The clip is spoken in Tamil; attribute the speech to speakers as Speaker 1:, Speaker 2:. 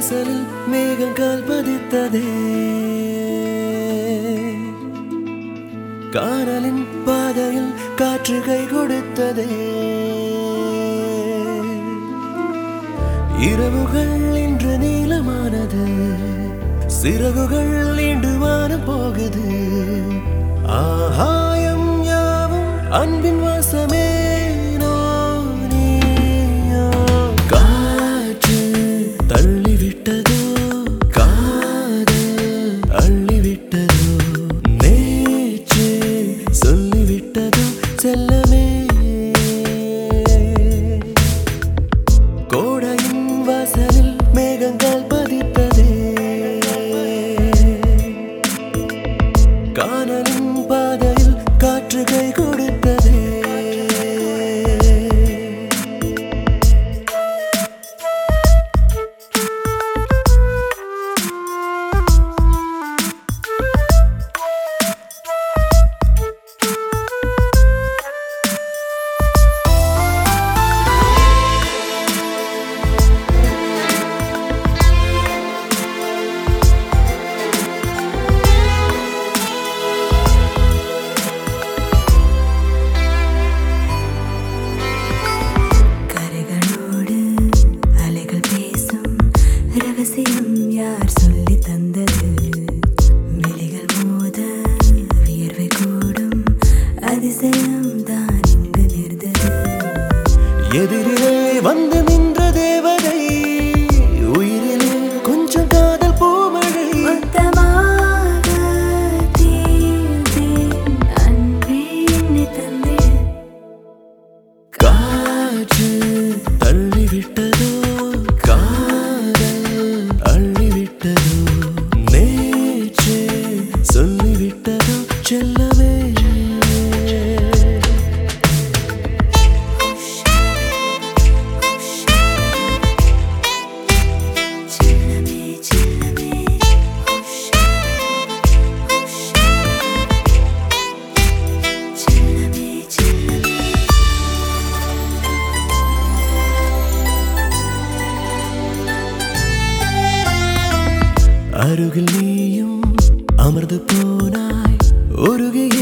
Speaker 1: வாசலில் மேகங்கள் பதித்ததே கானலின் பாதையில் காற்று கை கொடுத்ததே இரவுகள் இன்று நீளமானது சிறகுகள் நீண்டு வானம் போகுது ஆகாயம் யாவும் அன்பின் வாசமே நோ நீயோ. காற்று தள்ளிவிட்டதோ காதல் அள்ளிவிட்டதோ நேற்று சொல்லிவிட்டதோ செல்லமே கோடையின் வாசலில் மேகங்கள் பதித்ததே கானலின் பாதையில் காற்று கை கொடுத்ததே
Speaker 2: கரைகளோடு அலைகள் பேசும் ரகசியம் யார் சொல்லி தந்தது விழிகள் மோத வியர்வை கூடும் அதிசயம் தான் இங்கு நேர்ந்தது
Speaker 1: எதிரிலே வந்து நின்ற தேவதை உயிரிலே கொஞ்சம் காதல் பூமழை
Speaker 2: மொத்தமாக தீர்ந்தேன் அன்பே என்னை தந்திடு
Speaker 1: காற்று தள்ளிவிட்டதோ காதல் அள்ளிவிட்டதோ நேற்று சொல்லிவிட்டதோ செல்லவே
Speaker 2: செல்லமே செல்லமே செல்லமே செல்லமே
Speaker 1: அருகில் நீயும் அமர்ந்து போனாய் உருகி